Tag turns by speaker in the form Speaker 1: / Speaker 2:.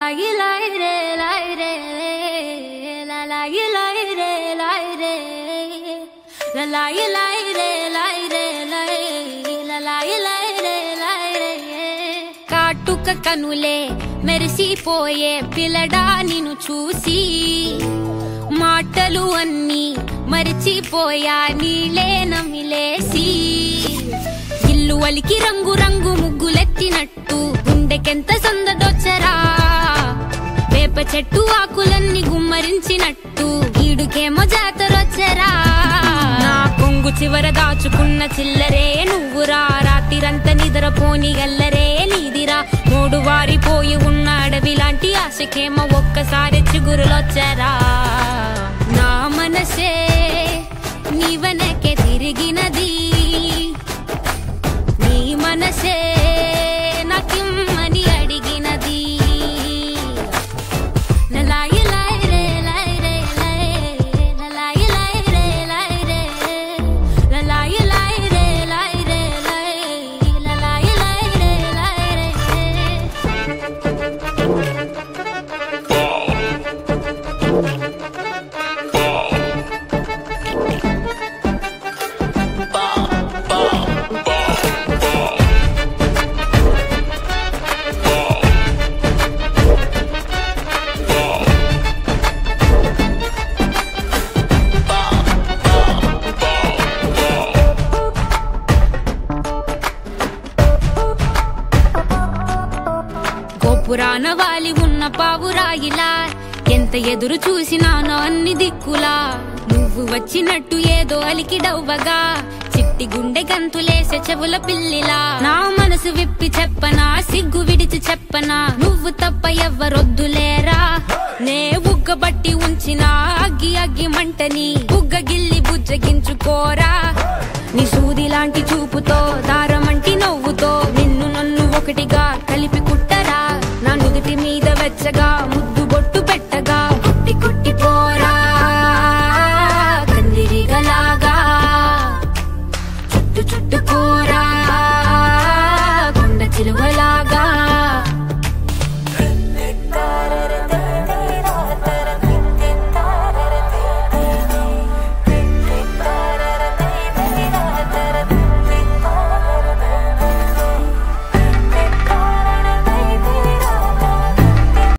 Speaker 1: లాయి లాయి రే లాయి రే లా లాయి లాయి రే లాయి రే లా లాయి లాయి రే లాయి రే లాయి లా లాయి లాయి రే లాయి రే కాటుక కనులే మెరిసిపోయే పిల్లడా నిన్ను చూసి మాటలు అన్నీ మరిచిపోయా నీలే నమిలేసి ఇల్లు వలికి రంగు రంగు ముగ్గులెత్తినట్టు గుండెకెంత సందడొచ్చరా వేప చెట్టు ఆకులన్నీ గుమ్మరించినట్టు ఈడుకేమో జాతరొచ్చరా నా కొంగు చివర దాచుకున్న చిల్లరే నువ్వురా రాత్రిరంతా నిద్రపోని గల్లరే నీదిరా మూడు వారిపోయి ఉన్న అడవి లాంటి ఆశకేమో ఒక్కసారి చిగురులొచ్చరా నా మనసే నీ వెనకే తిరిగినది నీ మనసే నాకిమ్మని అడిగినది లలాయి లాయి రే లాయి రే లాయి లలాయి లాయి రే లాయి రే లలాయి లాయి రే లాయి రే లాయి లలాయి లాయి రే లాయి రే గోపురాన వాలి ఉన్న పావురాయిలా ఎంత ఎదురు చూసినానో అన్ని దిక్కులా నువ్వు వచ్చినట్టు ఏదో అలికి డవ్వగా చిట్టి గుండె గంతులేసే చెవుల పిల్లిలా నా మనసు విప్పి చెప్పనా సిగ్గు విడిచి చెప్పనా నువ్వు తప్ప ఎవ్వరొద్దులేరా నే ఉగ్గబట్టి ఉంచిన అగ్గి అగ్గి మంటని ఉగ్గ గిల్లి బుజ్జగించుకోరా నీ సూది లాంటి చూపుతో దా